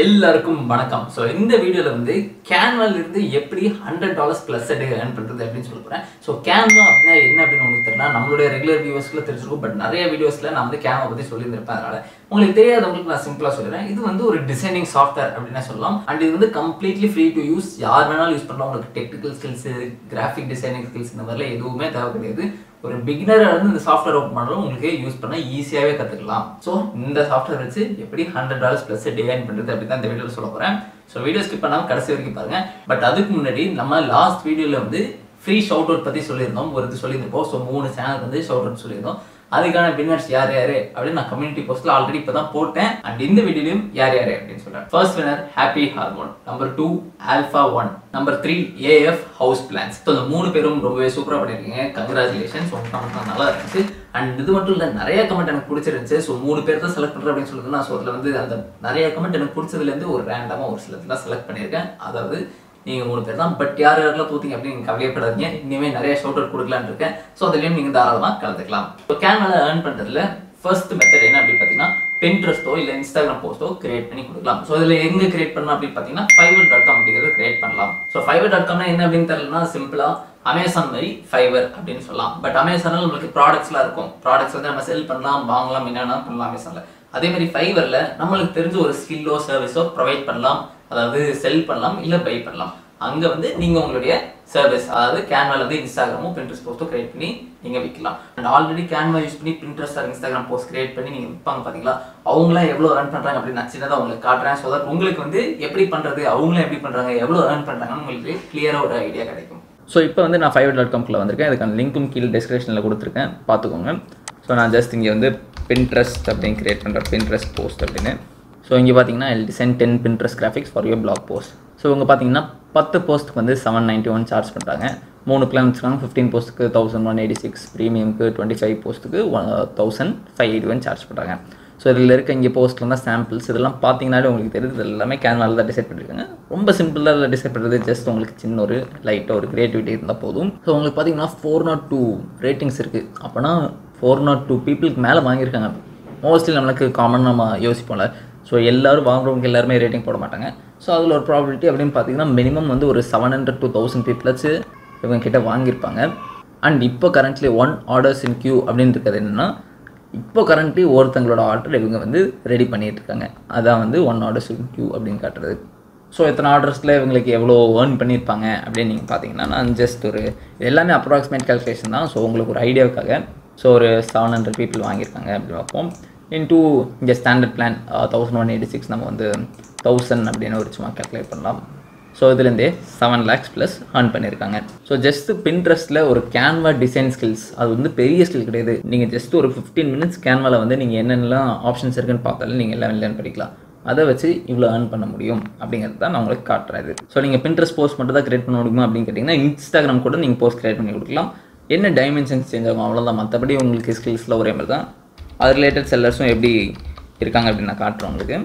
எல்லாருக்கும் வணக்கம் ஸோ இந்த வீடியோவில் வந்து கேன்வால இருந்து எப்படி hundred dollars plus day earn பண்ணுறது அப்படின்னு சொல்ல போகிறேன் ஸோ கேன்வா அப்படின்னா என்ன அப்படின்னு உங்களுக்கு தெரியல நம்மளுடைய ரெகுலர் வியூவர்ஸ்ல தெரிஞ்சிருக்கும் பட் நிறைய வீடியோஸில் நான் வந்து கேன்வா பற்றி சொல்லியிருந்திருப்பேன் அதனால உங்களுக்கு தெரியாதவங்களுக்கு நான் சிம்பிளாக சொல்லிடுறேன் இது வந்து ஒரு டிசைனிங் சாஃப்ட்வேர் அப்படின்னே சொல்லலாம் அண்ட் இது வந்து கம்ப்ளீட்லி ஃப்ரீ டு யூஸ் யார் வேணாலும் யூஸ் பண்ணலாம் உங்களுக்கு technical skills graphic designing skills இந்த மாதிரிலாம் எதுவுமே தேவை கிடையாது ஒரு பிகினராக இருந்து இந்த சாஃப்ட்வேர் ஓப்பன் பண்ணுறோம் உங்களுக்கு யூஸ் பண்ண ஈஸியாகவே கற்றுக்கலாம் ஸோ இந்த சாஃப்ட்வேர் வச்சு எப்படி hundred dollars plus day earn பண்ணுறது அப்படி தான் இந்த வீடியோவில் சொல்ல போகிறேன் ஸோ வீடியோ ஸ்கிப் பண்ணாமல் கடைசி வரைக்கும் பாருங்க பட் அதுக்கு முன்னாடி நம்ம லாஸ்ட் வீடியோவில் வந்து ஃப்ரீ ஷவுட் அவுட் பற்றி சொல்லியிருந்தோம் ஒரு இது சொல்லியிருந்தோம் ஸோ மூணு சேனல் வந்து ஷவுட் அவுட் சொல்லியிருந்தோம் அதுக்கான வின்னர்ஸ் யார் யாரு அப்படின்னு நான் கம்யூனிட்டி போஸ்ட்ல ஆல்ரெடி இப்போ தான் போட்டேன் அண்ட் இந்த வீடியோலையும் யார் யாரு அப்படின்னு சொல்றேன் first winner happy hormone number two alpha one number three A F house plans so இந்த மூணு பேரும் ரொம்பவே சூப்பராக பண்ணியிருக்கீங்க கங்க்ராச்சுலேஷன்ஸ் உங்க கமெண்ட் நல்லா இருந்துச்சு அண்ட் இது மட்டும் இல்லை நிறைய கமெண்ட் எனக்கு பிடிச்சிருந்துச்சு ஸோ மூணு பேர் தான் செலக்ட் பண்ணுறேன் அப்படின்னு சொல்லிட்டு நான் ஸோ அதில் வந்து அந்த நிறைய கமெண்ட் எனக்கு பிடிச்சதுலேருந்து ஒரு ரேண்டமாக ஒரு சிலது தான் செலக்ட் பண்ணியிருக்கேன் அதாவது நீங்கள் மூணு பேர் தான் பட் யார் யாரெல்லாம் தூத்திங்க அப்படின்னு நீங்கள் கவலையப்படாதீங்க இனிமேல் நிறைய ஷவுட் அவுட் கொடுக்கலான்னு இருக்கேன் ஸோ அதுலேயும் நீங்கள் தாராளமாக கலந்துக்கலாம் இப்போ கேன்வால ஏர்ன் பண்ணுறதுல ஃபர்ஸ்ட் மெத்தட் என்ன அப்படின்னு பார்த்தீங்கன்னா பின்ட்ரெஸ்ட்டோ இல்லை இன்ஸ்டாகிராம் போஸ்ட்டோ கிரியேட் பண்ணி கொடுக்கலாம் ஸோ இதில் எங்கே கிரியேட் பண்ணலாம் அப்படின்னு பார்த்தீங்கன்னா ஃபைவர் டாட் காம் அப்படிங்கிறது கிரியேட் பண்ணலாம் ஸோ ஃபைவர் டாட் காம்னா என்ன அப்படின்னு தெரியலனா சிம்பிளாக அமேசான் மாதிரி ஃபைவர் அப்படின்னு சொல்லலாம் பட் அமேசானில் நம்மளுக்கு ப்ராடக்ட்ஸ்லாம் இருக்கும் ப்ராடக்ட்ஸ் வந்து நம்ம செல் பண்ணலாம் வாங்கலாம் என்னென்ன பண்ணலாம் அமேசானில் அதே மாதிரி ஃபைவரில் நம்மளுக்கு தெரிஞ்ச ஒரு ஸ்கில்லோ சர்வீஸோ ப்ரொவைட் பண்ணலாம் அதாவது செல் பண்ணலாம் இல்லை பை பண்ணலாம் அங்கே வந்து நீங்கள் உங்களுடைய சர்வீஸ் அதாவது கேன்வால வந்து இன்ஸ்டாகிராமோ பிரிண்டர்ஸ் போஸ்ட்டோ கிரியேட் பண்ணி நீங்கள் விற்கலாம் அண்ட் ஆல்ரெடி கேன்வா யூஸ் பண்ணி printers or Instagram post create பண்ணி நீங்கள் விற்பாங்க பார்த்தீங்களா அவங்களாம் எவ்வளோ ரன் பண்ணுறாங்க அப்படின்னு நான் சின்னதாக உங்களுக்கு காட்டுறேன் ஸோ தட் உங்களுக்கு வந்து எப்படி பண்ணுறது அவங்களும் எப்படி பண்ணுறாங்க எவ்வளோ ரன் பண்ணுறாங்கன்னு உங்களுக்கு கிளியராக ஒரு ஐடியா கிடைக்கும் ஸோ இப்போ வந்து நான் ஃபைவ் டாட் காம்குள்ளே வந்திருக்கேன் அதுக்கான லிங்க்கும் கீழே டிஸ்கிரிப்ஷனில் கொடுத்துருக்கேன் பார்த்துக்கோங்க ஸோ நான் ஜஸ்ட் இங்கே வந்து பின்ட்ரெஸ்ட் அப்படின்னு கிரியேட் பண்ணுற பின்ட்ரெஸ்ட் போஸ்ட் அப்படின்னு ஸோ இங்கே பார்த்தீங்கன்னா design ten Pinterest graphics for your blog post so இவங்க பார்த்தீங்கன்னா பத்து போஸ்ட்டுக்கு வந்து செவன் நைன்ட்டி ஒன் சார்ஜ் பண்ணுறாங்க மூணு பிளான் வச்சுருக்காங்க ஃபிஃப்டீன் போஸ்ட்டுக்கு தௌசண்ட் ஒன் எயிட்டி சிக்ஸ் ப்ரீமியம்க்கு டுவெண்ட்டி ஃபைவ் போஸ்ட்டுக்கு one thousand five eighty one charge பண்ணுறாங்க ஸோ இதில் இருக்க இங்கே போஸ்ட்டில் தான் சாம்பிள்ஸ் இதெல்லாம் பார்த்தீங்கன்னாலே உங்களுக்கு தெரியுது இது எல்லாமே கேன்வால தான் டிசைட் பண்ணியிருக்காங்க ரொம்ப சிம்பிளாக டிசைட் பண்ணுறது ஜஸ்ட் உங்களுக்கு சின்ன ஒரு லைட்டாக ஒரு கிரியேட்டிவிட்டி இருந்தால் போதும் ஸோ உங்களுக்கு பார்த்தீங்கன்னா ஃபோர் நாட் டூ ரேட்டிங்ஸ் இருக்குது அப்போனா ஃபோர் நாட் டூ பீப்புளுக்கு மேலே வாங்கியிருக்காங்க மோஸ்ட்லி நம்மளுக்கு காமன் நம்ம யோசிப்போம்ல ஸோ எல்லோரும் வாங்குறவங்க எல்லாருமே ரேட்டிங் போட மாட்டாங்க ஸோ அதில் ஒரு ப்ராபிலிட்டி அப்படின்னு பார்த்தீங்கன்னா மினிமம் வந்து ஒரு செவன் ஹண்ட்ரட் டூ தௌசண்ட் பீப்புளாச்சு இவங்க கிட்ட வாங்கியிருப்பாங்க அண்ட் இப்போ currently one orders in queue அப்படின்னு இருக்கிறது என்னென்னா இப்போ கரண்ட்லி ஒருத்தங்களோட ஆர்டர் இவங்க வந்து ரெடி பண்ணிட்டு இருக்காங்க அதான் வந்து ஒன் ஆர்டர்ஸ் இன் கியூ அப்படின்னு காட்டுறது ஸோ எத்தனை ஆர்டர்ஸில் இவங்களுக்கு எவ்வளோ ஏர்ன் பண்ணியிருப்பாங்க அப்படின்னு நீங்கள் பார்த்தீங்கன்னா நான் ஜஸ்ட் ஒரு இது எல்லாமே அப்ராக்சிமேட் கால்குலேஷன் தான் ஸோ உங்களுக்கு ஒரு ஐடியாவுக்காக ஸோ ஒரு செவன் ஹண்ட்ரட் பீப்புள் வாங்கியிருக்காங்க அப்படின்னு பார்ப்போம் இன்டூ இங்கே standard plan thousand one eighty six நம்ம வந்து தௌசண்ட் அப்படின்னு ஒரு சும்மா கேல்குலேட் பண்ணலாம் ஸோ இதுலேருந்தே செவன் லேக்ஸ் ப்ளஸ் ஏர்ன் பண்ணியிருக்காங்க ஸோ ஜஸ்ட் பின்ட்ரெஸ்ட்டில் ஒரு கேன்வா டிசைன் ஸ்கில்ஸ் அது வந்து பெரிய ஸ்கில் கிடையாது நீங்கள் ஜஸ்ட் ஒரு ஃபிஃப்டீன் மினிட்ஸ் கேன்வாவில் வந்து நீங்கள் என்னென்னலாம் ஆப்ஷன்ஸ் இருக்குன்னு பார்த்தாலும் நீங்கள் எல்லாம் லேர்ன் பண்ணிக்கலாம் அதை வச்சு இவ்வளோ ஏர்ன் பண்ண முடியும் அப்படிங்கிறது தான் நான் உங்களுக்கு காட்டுறது ஸோ நீங்கள் பின்ட்ரெஸ்ட் போஸ்ட் மட்டும் தான் கிரியேட் பண்ண முடியுமா அப்படின்னு கேட்டிங்கன்னா இன்ஸ்டாகிராம் கூட நீங்கள் போஸ்ட் கிரியேட் பண்ணி கொடுக்கலாம் என்ன டைமென்ஷன்ஸ் சேஞ்ச் ஆகும் அவ்வளோதான் மற்றபடி உங்களுக்கு ஸ்கில்ஸில் ஒரே மாதிரி தான் அது ரிலேட்டட் செல்லர்ஸும் எப்படி இருக்காங்க அப்படின்னு நான் காட்டுறேன் உங்களுக்கு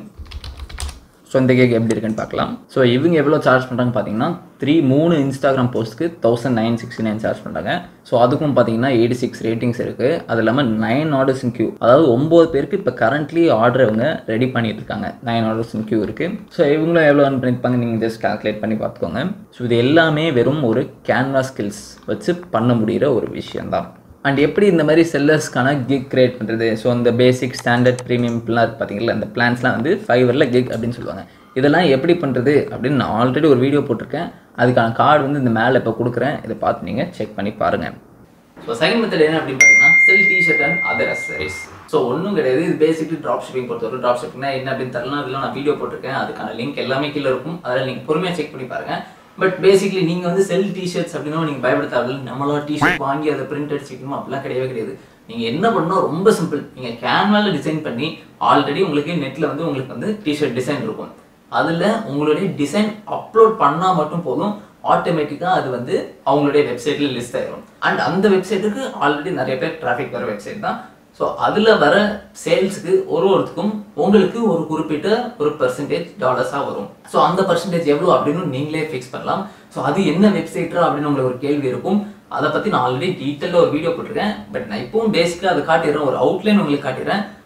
ஸோ இந்த கேக் எப்படி இருக்குன்னு பார்க்கலாம் ஸோ இவங்க எவ்வளோ சார்ஜ் பண்ணுறாங்க பார்த்தீங்கன்னா த்ரீ மூணு இன்ஸ்டாகிராம் போஸ்ட்டுக்கு thousand nine sixty nine charge பண்ணுறாங்க ஸோ அதுக்கும் பார்த்தீங்கன்னா எயிட்டி சிக்ஸ் ரேட்டிங்ஸ் இருக்குது அது இல்லாமல் நைன் ஆர்டர்ஸ் இன் கியூ அதாவது ஒம்பது பேருக்கு இப்போ கரண்ட்லி ஆர்டர் இவங்க ரெடி பண்ணிட்டு இருக்காங்க நைன் ஆர்டர்ஸ் இன் கியூ இருக்குது ஸோ இவங்களும் எவ்வளோ earn பண்ணியிருப்பாங்க நீங்கள் ஜஸ்ட் கால்குலேட் பண்ணி பார்த்துக்கோங்க ஸோ இது எல்லாமே வெறும் ஒரு கேன்வா ஸ்கில்ஸ் வச்சு பண்ண முடிகிற ஒரு விஷயம்தான் அண்ட் எப்படி இந்த மாதிரி செல்லர்ஸ்க்கான கிக் கிரியேட் பண்ணுறது ஸோ இந்த பேசிக் ஸ்டாண்டர்ட் ப்ரீமியம் பிளான் இருக்குது பார்த்தீங்களா இந்த பிளான்ஸ்லாம் வந்து ஃபைவரில் கிக் அப்படின்னு சொல்லுவாங்க இதெல்லாம் எப்படி பண்ணுறது அப்படின்னு நான் ஆல்ரெடி ஒரு வீடியோ போட்டிருக்கேன் அதுக்கான கார்டு வந்து இந்த மேலே இப்போ கொடுக்குறேன் இதை பார்த்து நீங்கள் செக் பண்ணி பாருங்கள் ஸோ செகண்ட் மெத்தட் என்ன அப்படின்னு பார்த்தீங்கன்னா sell T-shirt and other accessories so ஒன்றும் கிடையாது இது பேசிக்லி ட்ராப் ஷிப்பிங் பொறுத்தவரை ட்ராப் ஷிப்பிங்னா என்ன அப்படின்னு தெரியலாம் அதெல்லாம் நான் வீடியோ போட்டிருக்கேன் அதுக்கான லிங்க் எல்லாமே கீழே இருக்கும் அதில் நீங்கள் பொறுமையாக செக் பண்ணி பாருங்கள் பட் பேசிக்லி நீங்கள் வந்து செல் டிஷர்ட்ஸ் அப்படின்னா நீங்கள் பயப்பட தேவையில்லை நம்மளா டிஷர்ட் வாங்கி அதை பிரிண்ட் அடிச்சுக்கணும் அப்படிலாம் கிடையவே கிடையாது நீங்கள் என்ன பண்ணணும் ரொம்ப சிம்பிள் நீங்கள் கேன்வால டிசைன் பண்ணி ஆல்ரெடி உங்களுக்கு நெட்டில் வந்து உங்களுக்கு வந்து டிஷர்ட் டிசைன் இருக்கும் அதில் உங்களுடைய டிசைன் அப்லோட் பண்ணால் மட்டும் போதும் ஆட்டோமேட்டிக்காக அது வந்து அவங்களுடைய வெப்சைட்டில் லிஸ்ட் ஆயிரும் அண்ட் அந்த வெப்சைட்டுக்கு ஆல்ரெடி நிறைய பேர் டிராஃபிக் வர வெப்சைட் தான் ஸோ அதில் வர சேல்ஸுக்கு ஒரு ஒருத்துக்கும் உங்களுக்கு ஒரு குறிப்பிட்ட ஒரு பர்சன்டேஜ் டாலர்ஸாக வரும் ஸோ அந்த பர்சன்டேஜ் எவ்வளோ அப்படின்னு நீங்களே ஃபிக்ஸ் பண்ணலாம் ஸோ அது என்ன வெப்சைட்டா அப்படின்னு உங்களுக்கு ஒரு கேள்வி இருக்கும் அதை பற்றி நான் ஆல்ரெடி டீட்டெயிலாக ஒரு வீடியோ போட்டிருக்கேன் பட் நான் இப்பவும் பேசிக்காக அதை காட்டிடுறேன் ஒரு அவுட்லைன் உங்களுக்கு காட்டிடுறேன்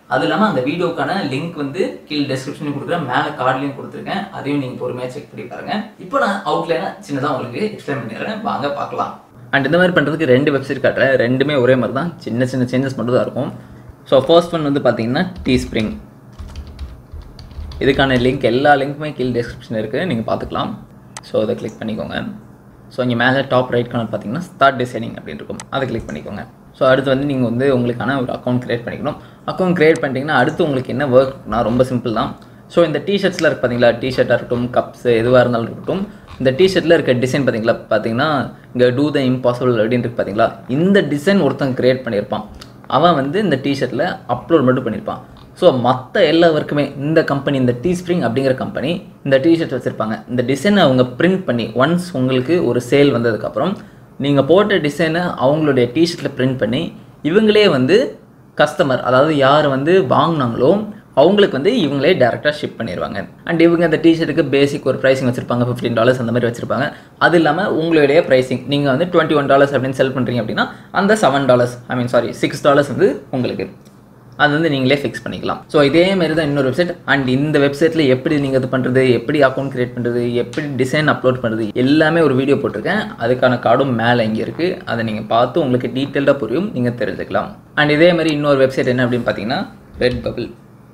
அது இல்லாமல் அந்த வீடியோக்கான லிங்க் வந்து கீழே டெஸ்கிரிப்ஷன்லையும் கொடுக்குறேன் மேலே கார்ட்லையும் கொடுத்துருக்கேன் அதையும் நீங்கள் பொறுமையாக செக் பண்ணி பாருங்க இப்போ நான் அவுட்லைனாக சின்னதாக உங்களுக்கு எக்ஸ்பிளைன் பண்ணிடுறேன் வாங்க பார்க்கலாம் அண்ட் இந்த மாதிரி பண்ணுறதுக்கு ரெண்டு வெப்சைட் காட்டுறேன் ரெண்டுமே ஒரே மாதிரி தான் சின்ன சின்ன சேஞ்சஸ் மட்டும் தான் இருக்கும் ஸோ ஃபர்ஸ்ட் ஒன் வந்து பார்த்தீங்கன்னா டீ ஸ்ப்ரிங் இதுக்கான லிங்க் எல்லா லிங்க்குமே கீழே டிஸ்கிரிப்ஷன் இருக்குது நீங்கள் பார்த்துக்கலாம் ஸோ அதை கிளிக் பண்ணிக்கோங்க ஸோ இங்கே மேலே டாப் ரைட் கார்னர் பார்த்தீங்கன்னா ஸ்டார்ட் டிசைனிங் அப்படின்னு இருக்கும் அதை கிளிக் பண்ணிக்கோங்க ஸோ அடுத்து வந்து நீங்கள் வந்து உங்களுக்கான ஒரு அக்கௌண்ட் க்ரியேட் பண்ணிக்கணும் அக்கௌண்ட் க்ரியேட் பண்ணிட்டீங்கன்னா அடுத்து உங்களுக்கு என்ன ஒர்க்னா ரொம்ப சிம்பிள் தான் ஸோ இந்த டிஷர்ட்ஸில் இருக்கு பார்த்தீங்களா டிஷர்ட்டாக இருக்கட்டும் கப்ஸ் எதுவாக இருந்தாலும் இருக்கட்டும் இந்த டிஷர்ட்டில் இருக்க டிசைன் பார்த்தீங்களா பார்த்தீங்கன்னா இங்கே டூ த இம்பாசிபிள் அப்படின்னு இருக்கு பார்த்தீங்களா இந்த டிசைன் ஒருத்தன் க்ரியேட் பண்ணியிருப்பான் அவன் வந்து இந்த டிஷர்ட்டில் அப்லோட் மட்டும் பண்ணியிருப்பான் ஸோ மற்ற எல்லா ஒர்க்குமே இந்த கம்பெனி இந்த டீ ஸ்ப்ரிங் அப்படிங்கிற கம்பெனி இந்த டிஷர்ட் வச்சுருப்பாங்க இந்த டிசைனை அவங்க பிரிண்ட் பண்ணி ஒன்ஸ் உங்களுக்கு ஒரு சேல் வந்ததுக்கப்புறம் நீங்கள் போட்ட டிசைனை அவங்களுடைய டிஷர்ட்டில் பிரிண்ட் பண்ணி இவங்களே வந்து கஸ்டமர் அதாவது யார் வந்து வாங்கினாங்களோ அவங்களுக்கு வந்து இவங்களே டேரெக்டாக ஷிப் பண்ணிடுவாங்க அண்ட் இவங்க அந்த டிஷர்ட்டுக்கு பேசிக் ஒரு ப்ரைஸிங் வச்சிருப்பாங்க ஃபிஃப்டீன் டாலர்ஸ் அந்த மாதிரி வச்சிருப்பாங்க அது இல்லாமல் உங்களுடைய ப்ரைஸிங் நீங்கள் வந்து டுவெண்ட்டி ஒன் டாலர்ஸ் அப்படின்னு செல் பண்ணுறீங்க அப்படின்னா அந்த seven dollars I mean sorry six dollars வந்து உங்களுக்கு அது வந்து நீங்களே ஃபிக்ஸ் பண்ணிக்கலாம் ஸோ இதே மாதிரி தான் இன்னொரு வெப்சைட் அண்ட் இந்த வெப்சைட்டில் எப்படி நீங்கள் இது பண்ணுறது எப்படி அக்கௌண்ட் கிரியேட் பண்ணுறது எப்படி டிசைன் அப்லோட் பண்ணுறது எல்லாமே ஒரு வீடியோ போட்டிருக்கேன் அதுக்கான கார்டும் மேலே இங்கே இருக்குது அதை நீங்கள் பார்த்து உங்களுக்கு டீட்டெயில்டாக புரியும் நீங்கள் தெரிஞ்சுக்கலாம் அண்ட் இதே மாதிரி இன்னொரு வெப்சைட் என்ன அப்படின்னு பார்த்தீங்கன்னா ரெட் பபிள்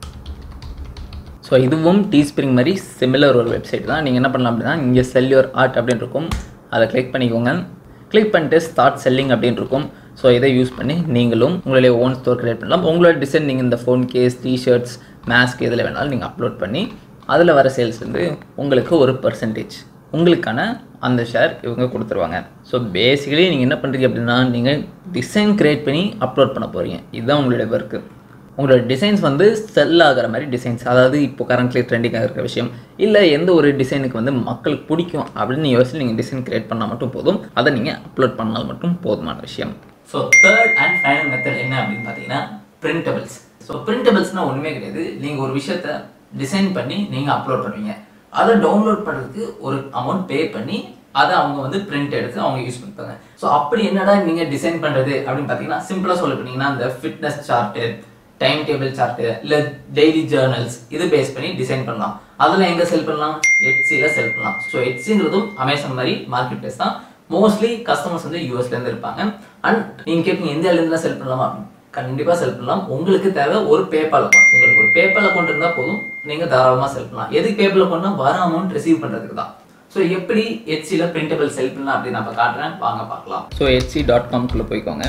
ஸோ இதுவும் டீ ஸ்ப்ரிங் மாதிரி சிமிலர் ஒரு வெப்சைட் தான் நீங்கள் என்ன பண்ணலாம் அப்படின்னா இங்கே செல் யுவர் ஆர்ட் அப்படின்னு இருக்கும் அதை கிளிக் பண்ணிக்கோங்க கிளிக் பண்ணிட்டு ஸ்டார்ட் செல்லிங் அப்படின்னு இருக்கும் ஸோ இதை யூஸ் பண்ணி நீங்களும் உங்களுடைய ஓன் ஸ்டோர் கிரியேட் பண்ணலாம் உங்களோட டிசைன் நீங்கள் இந்த ஃபோன் கேஸ் டிஷர்ட்ஸ் மேஸ்க் இதில் வேணாலும் நீங்கள் அப்லோட் பண்ணி அதில் வர சேல்ஸ் வந்து உங்களுக்கு ஒரு பர்சன்டேஜ் உங்களுக்கான அந்த ஷேர் இவங்க கொடுத்துருவாங்க ஸோ பேசிக்கலி நீங்கள் என்ன பண்ணுறீங்க அப்படின்னா நீங்கள் டிசைன் க்ரியேட் பண்ணி அப்லோட் பண்ண போகிறீங்க இதுதான் உங்களுடைய ஒர்க்கு உங்களோட டிசைன்ஸ் வந்து செல் ஆகிற மாதிரி டிசைன்ஸ் அதாவது இப்போ கரண்ட்லி ட்ரெண்டிங்காக இருக்கிற விஷயம் இல்லை எந்த ஒரு டிசைனுக்கு வந்து மக்களுக்கு பிடிக்கும் அப்படின்னு யோசிச்சு நீங்கள் டிசைன் கிரியேட் பண்ணால் மட்டும் போதும் அதை நீங்கள் அப்லோட் பண்ணால் மட்டும் போதுமான விஷயம் so third and final method என்ன அப்படின்னு பார்த்தீங்கன்னா பிரிண்டபிள்ஸ் ஸோ பிரிண்டபிள்ஸ்னால் ஒன்றுமே கிடையாது நீங்கள் ஒரு விஷயத்த டிசைன் பண்ணி நீங்கள் அப்லோட் பண்ணுவீங்க அதை டவுன்லோட் பண்ணுறதுக்கு ஒரு அமௌண்ட் பே பண்ணி அதை அவங்க வந்து பிரிண்ட் எடுத்து அவங்க யூஸ் பண்ணிப்பாங்க ஸோ அப்படி என்னடா நீங்கள் டிசைன் பண்ணுறது அப்படின்னு பார்த்தீங்கன்னா சிம்பிளாக சொல்ல போனீங்கன்னா இந்த fitness chart time table chart இல்லை டெய்லி ஜேர்னல்ஸ் இது பேஸ் பண்ணி டிசைன் பண்ணலாம் அதில் எங்கே செல் பண்ணலாம் எட்சியில் செல் பண்ணலாம் ஸோ எட்சிங்கிறதும் அமேசான் மாதிரி மார்க்கெட் பிளேஸ் தான் மோஸ்ட்லி கஸ்டமர்ஸ் வந்து யூஎஸ்லேருந்து இருப்பாங்க அண்ட் நீங்கள் கேட்பீங்க எந்த இடத்துல செல் பண்ணலாமா கண்டிப்பாக செல் பண்ணலாம் உங்களுக்கு தேவை ஒரு பேபால் அக்கௌண்ட் உங்களுக்கு ஒரு பேபால் அக்கௌண்ட் இருந்தால் போதும் நீங்கள் தாராளமாக செல் பண்ணலாம் எதுக்கு பேபால் அக்கௌண்ட்னா வர அமௌண்ட் ரிசீவ் பண்ணுறதுக்கு தான் ஸோ எப்படி எட்சியில் பிரிண்டபிள் செல் பண்ணலாம் அப்படின்னு நான் காட்டுறேன் வாங்க பார்க்கலாம் ஸோ எட்சி டாட் காம்குள்ளே போய்க்கோங்க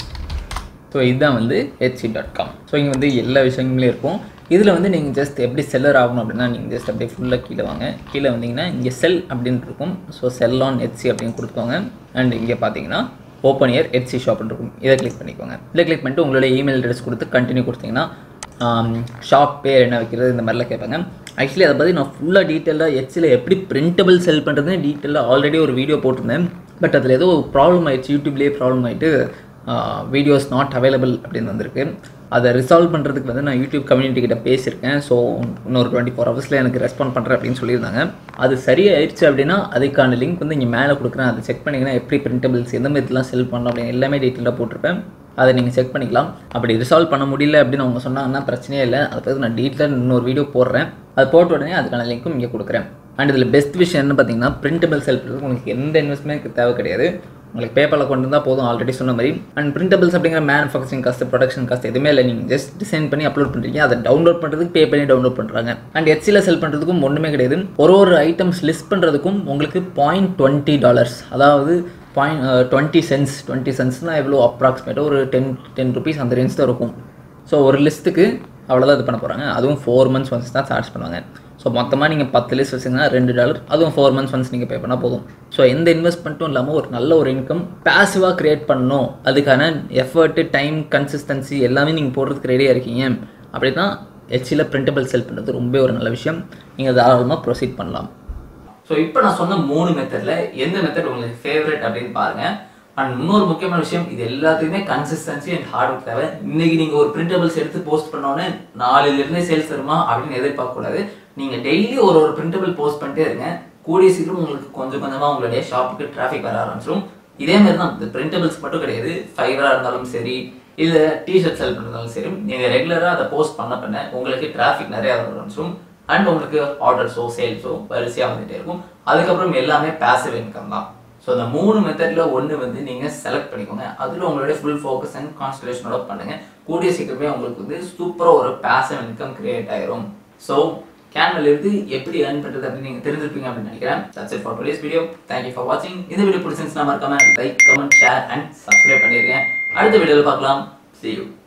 ஸோ இதுதான் வந்து ஹெச்சி டாட் காம் ஸோ இங்கே வந்து எல்லா விஷயங்களும் இருக்கும் இதில் வந்து நீங்கள் ஜஸ்ட் எப்படி செல்லர் ஆகணும் அப்படின்னா நீங்கள் ஜஸ்ட் அப்படியே ஃபுல்லாக கீழே வாங்க கீழே வந்தீங்கன்னா இங்கே செல் அப்படின்னு இருக்கும் ஸோ செல் ஆன் ஹெச்சி அப்படின்னு கொடுத்துக்கோங்க அண்ட் இங்கே பார்த்தீங்கன்னா ஓப்பன் இயர் ஹெச்சி ஷாப்னு இருக்கும் இதை கிளிக் பண்ணிக்கோங்க இதை கிளிக் பண்ணிட்டு உங்களோட இமெயில் அட்ரஸ் கொடுத்து கண்டினியூ கொடுத்தீங்கன்னா ஷாப் பேர் என்ன வைக்கிறது இந்த மாதிரிலாம் கேட்பாங்க ஆக்சுவலி அதை பற்றி நான் ஃபுல்லாக டீட்டெயிலாக ஹெச்சில் எப்படி பிரிண்டபிள் செல் பண்ணுறதுன்னு டீட்டெயிலாக ஆல்ரெடி ஒரு வீடியோ போட்டிருந்தேன் பட் அதில் ஏதோ ப்ராப்ளம் ஆயிடுச்சு யூடியூப்லேயே ப்ராப்ளம் ஆகிட்டு வீடியோஸ் நாட் அவைலபிள் அப்படின்னு வந்திருக்கு அதை ரிசால்வ் பண்ணுறதுக்கு வந்து நான் யூடியூப் கம்யூனிட்டி கிட்ட பேசியிருக்கேன் ஸோ இன்னொரு டுவெண்ட்டி ஃபோர் ஹவர்ஸில் எனக்கு ரெஸ்பாண்ட் பண்ணுறேன் அப்படின்னு சொல்லியிருந்தாங்க அது சரியாயிடுச்சு அப்படின்னா அதுக்கான லிங்க் வந்து இங்கே மேலே கொடுக்குறேன் அதை செக் பண்ணிங்கன்னா எப்படி பிரிண்டபிள்ஸ் எந்த மாதிரிலாம் செல் பண்ணலாம் அப்படின்னு எல்லாமே டீட்டெயிலாக போட்டிருப்பேன் அதை நீங்கள் செக் பண்ணிக்கலாம் அப்படி ரிசால்வ் பண்ண முடியல அப்படின்னு அவங்க சொன்னாங்கன்னா பிரச்சனையே இல்லை அதை பற்றி நான் டீட்டெயிலாக இன்னொரு வீடியோ போடுறேன் அது போட்ட உடனே அதுக்கான லிங்க்கும் இங்கே கொடுக்குறேன் அண்ட் இதில் பெஸ்ட் விஷயம் என்ன பார்த்தீங்கன்னா பிரிண்டபிள் செல் பண்ணுறதுக்கு உங்களுக்கு எந்த இன்வெஸ்ட்மெண்ட் தேவை கிடையாது உங்களுக்கு பேப்பரில் கொண்டு வந்தால் போதும் ஆல்ரெடி சொன்ன மாதிரி அண்ட் பிரிண்டபிள்ஸ் அப்படிங்கிற மேனுஃபேக்சரிங் காஸ்ட் ப்ரொடக்ஷன் காஸ்ட் எதுவுமே இல்லை நீங்கள் ஜஸ்ட் டிசைன் பண்ணி அப்லோட் பண்ணுறீங்க அதை டவுன்லோட் பண்ணுறதுக்கு பே பண்ணி டவுன்லோட் பண்ணுறாங்க அண்ட் எச்சியில் செல் பண்ணுறதுக்கும் ஒன்றுமே கிடையாது ஒரு ஒரு ஐட்டம்ஸ் லிஸ்ட் பண்ணுறதுக்கும் உங்களுக்கு பாயிண்ட் டுவெண்ட்டி டாலர்ஸ் அதாவது பாயிண்ட் டுவெண்ட்டி சென்ஸ் டுவெண்ட்டி சென்ஸ்னால் எவ்வளோ அப்ராக்சிமேட்டாக ஒரு டென் டென் ருபீஸ் அந்த ரேஞ்ச் தான் இருக்கும் ஸோ ஒரு லிஸ்ட்டுக்கு அவ்வளோதான் இது பண்ண போகிறாங்க அதுவும் ஃபோர் மந்த்ஸ் ஒன்ஸ் தான் சார்ஜ் பண்ணுவாங்க ஸோ மொத்தமாக நீங்கள் பத்து லிஸ்ட் வச்சிங்கன்னா ரெண்டு டாலர் அதுவும் ஃபோர் மந்த்ஸ் ஒன்ஸ் நீங்கள் பே பண்ணால் போதும் ஸோ எந்த இன்வெஸ்ட்மெண்ட்டும் இல்லாமல் ஒரு நல்ல ஒரு இன்கம் பேசிவாக க்ரியேட் பண்ணணும் அதுக்கான எஃபர்ட்டு டைம் கன்சிஸ்டன்சி எல்லாமே நீங்கள் போடுறதுக்கு ரெடியாக இருக்கீங்க அப்படி தான் ஹெச்சில் பிரிண்டபிள் செல் பண்ணுறது ரொம்ப ஒரு நல்ல விஷயம் நீங்கள் தாராளமாக ப்ரொசீட் பண்ணலாம் ஸோ இப்போ நான் சொன்ன மூணு மெத்தடில் எந்த மெத்தட் உங்களுக்கு ஃபேவரட் அப்படின்னு பாருங்க அண்ட் இன்னொரு முக்கியமான விஷயம் இது எல்லாத்துக்குமே கன்சிஸ்டன்சி அண்ட் ஹார்ட் ஒர்க் தேவை இன்னைக்கு நீங்கள் ஒரு பிரிண்டபிள்ஸ் எடுத்து போஸ்ட் பண்ணோன்னே நாலுலேருந்தே சேல்ஸ் வருமா அப்படின்னு எதிர்பார்க்கக்கூடாது நீங்கள் டெய்லி ஒரு ஒரு பிரிண்டபிள் போஸ்ட் பண்ணிட்டே இருங்க கூடிய சீக்கிரம் உங்களுக்கு கொஞ்சம் கொஞ்சமாக உங்களுடைய ஷாப்புக்கு டிராஃபிக் வர ஆரம்பிச்சிடும் இதே மாதிரி தான் இந்த பிரிண்டபிள்ஸ் மட்டும் கிடையாது ஃபைவராக இருந்தாலும் சரி இல்லை டிஷர்ட் செல் பண்ணுறதாலும் சரி நீங்கள் ரெகுலராக அதை போஸ்ட் பண்ண பண்ண உங்களுக்கு டிராஃபிக் நிறைய வர ஆரம்பிச்சிடும் அண்ட் உங்களுக்கு ஆர்டர்ஸோ சேல்ஸோ வரிசையாக வந்துட்டே இருக்கும் அதுக்கப்புறம் எல்லாமே பேசிவ் இன்கம் தான் ஸோ இந்த மூணு மெத்தடில் ஒன்று வந்து நீங்கள் செலக்ட் பண்ணிக்கோங்க அதில் உங்களுடைய ஃபுல் ஃபோக்கஸ் அண்ட் கான்சன்ட்ரேஷனோட பண்ணுங்க கூடிய சீக்கிரமே உங்களுக்கு வந்து சூப்பராக ஒரு பேசிவ் இன்கம் கிரியேட் ஆயிரும் ஸோ கேன்வல் இருந்து எப்படி ஏர்ன் பண்ணுறது அப்படின்னு நீங்கள் தெரிஞ்சிருப்பீங்க அப்படின்னு நினைக்கிறேன் that's it for today's video thank you for வாட்சிங் இந்த வீடியோ பிடிச்சிருந்துச்சுன்னா மறக்காம like comment share and subscribe பண்ணிருக்கேன் அடுத்த வீடியோவில் பார்க்கலாம் see you